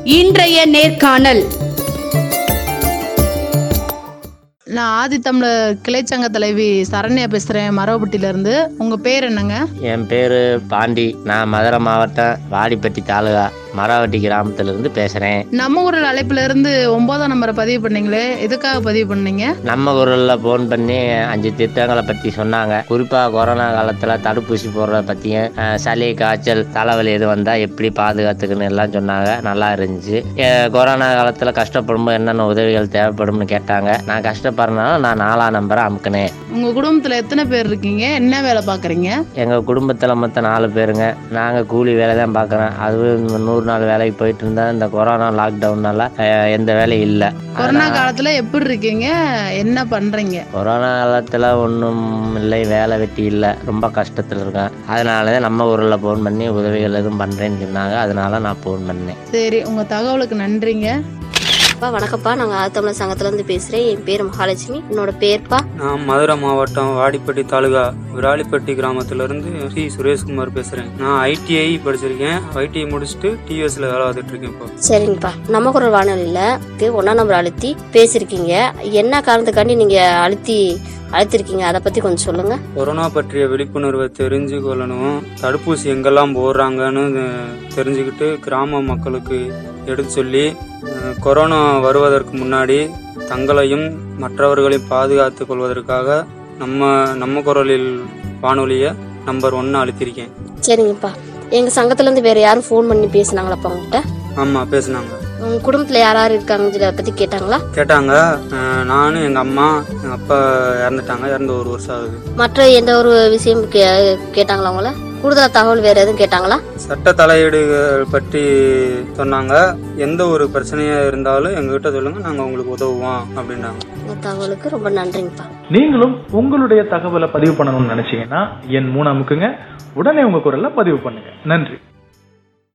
இன்றைய நேர்காணல் நான் ஆதித்தமிழர் கிளைச்சங்க தலைவி சரண்யா பேசுகிறேன் மரவப்பட்டியிலேருந்து உங்கள் பேர் என்னங்க என் பேர் பாண்டி நான் மதுரை மாவட்டம் வாடிப்பட்டி தாலுகா மராவட்டி கிராமத்திலிருந்து பேசுகிறேன் நம்ம ஊரில் அழைப்புலேருந்து ஒன்பதாம் நம்பரை பதிவு பண்ணீங்களே எதுக்காக பதிவு பண்ணீங்க நம்ம ஊரில் ஃபோன் பண்ணி அஞ்சு திட்டங்களை பற்றி சொன்னாங்க குறிப்பாக கொரோனா காலத்தில் தடுப்பூசி போடுறத பற்றியும் அஹ், சளி காய்ச்சல் தலைவலி எது வந்தால் எப்படி பாதுகாத்துக்கணும் எல்லாம் சொன்னாங்க நல்லா இருந்துச்சு அஹ், கொரோனா காலத்தில் கஷ்டப்படும்போது என்னென்ன உதவிகள் தேவைப்படும்னு கேட்டாங்க நான் கஷ்டப்படுறதுனால நான் நாலாம் நம்பரை அமுக்கினேன் உங்கள் குடும்பத்தில் எத்தனை பேர் இருக்கீங்க என்ன வேலை பார்க்குறீங்க எங்கள் குடும்பத்தில் மொத்தம் நாலு பேருங்க நாங்கள் கூலி வேலை தான் பார்க்குறோம் அதுவும் இந்த நூறு நாள் வேலைக்கு போயிட்டு இருந்தேன் இந்த கொரோனா லாக்டவுனால அஹ், எந்த வேலையும் இல்லை கொரோனா காலத்தில் எப்படி இருக்கீங்க என்ன பண்ணுறீங்க கொரோனா காலத்தில் ஒன்றும் இல்லை வேலை வெட்டி இல்லை ரொம்ப கஷ்டத்தில் இருக்கேன் அதனால தான் நம்ம ஊரில் ஃபோன் பண்ணி உதவிகள் எதுவும் பண்ணுறேன்னு சொன்னாங்க அதனால நான் ஃபோன் பண்ணேன் சரி உங்கள் தகவலுக்கு நன்றிங்க அப்பா வணக்கம்ப்பா நாங்கள் ஆதித்தமிழர் சங்கத்துலேருந்து பேசுகிறேன் என் பேர் மகாலட்சுமி என்னோட பேர்ப்பா நான் மதுரை மாவட்டம் வாடிப்பட்டி தாலுகா விராலிப்பட்டி கிராமத்திலிருந்து சி சுரேஷ்குமார் பேசுறேன் நான் ஐடிஐ படிச்சிருக்கேன் ஐடிஐ முடிச்சுட்டு டிவிஎஸ்ல வேலை பார்த்துட்டு இருக்கேன் இப்போ சரிங்கப்பா நம்ம குரல் வானொலியில் ஒன்றா நம்பர் அழுத்தி பேசியிருக்கீங்க என்ன காரணத்துக்காண்டி நீங்கள் அழுத்தி அழுத்திருக்கீங்க அதை பற்றி கொஞ்சம் சொல்லுங்கள் கொரோனா பற்றிய விழிப்புணர்வை தெரிஞ்சு கொள்ளணும் தடுப்பூசி எங்கெல்லாம் போடுறாங்கன்னு அஹ், தெரிஞ்சுக்கிட்டு கிராம மக்களுக்கு எடுத்து சொல்லி அஹ், கொரோனா வருவதற்கு முன்னாடி தங்களையும் மற்றவர்களையும் பாதுகாத்துக் கொள்வதற்காக நம்ம நம்ம குரலில் வானொலியை நம்பர் ஒன்று அழுத்திருக்கேன் சரிங்கப்பா எங்கள் சங்கத்துலேருந்து வேறு யாரும் ஃபோன் பண்ணி பேசுனாங்களாப்பா உங்கள்கிட்ட ஆமாம் பேசுனாங்க உங்கள் குடும்பத்தில் யார் யார் இருக்காங்கன்னு அதை பற்றி கேட்டாங்களா கேட்டாங்க அஹ் நானும் எங்கள் அம்மா எங்கள் அப்பா இறந்துட்டாங்க இறந்து ஒரு வருஷம் ஆகுது மற்ற எந்த ஒரு விஷயம் கே கேட்டாங்களா உங்களை கூடுதலாக தகவல் வேறு எதுவும் கேட்டாங்களா சட்ட தலையீடுகள் பற்றி சொன்னாங்க எந்த ஒரு பிரச்சனையாக இருந்தாலும் எங்ககிட்ட சொல்லுங்கள் நாங்கள் உங்களுக்கு உதவுவோம் அப்படின்னாங்க உங்கள் தகவலுக்கு ரொம்ப நன்றிங்கப்பா நீங்களும் உங்களுடைய தகவலை பதிவு பண்ணணும்னு நினைச்சீங்கன்னா என் மூணு அமுக்குங்க உடனே உங்க குரல்ல பதிவு பண்ணுங்க நன்றி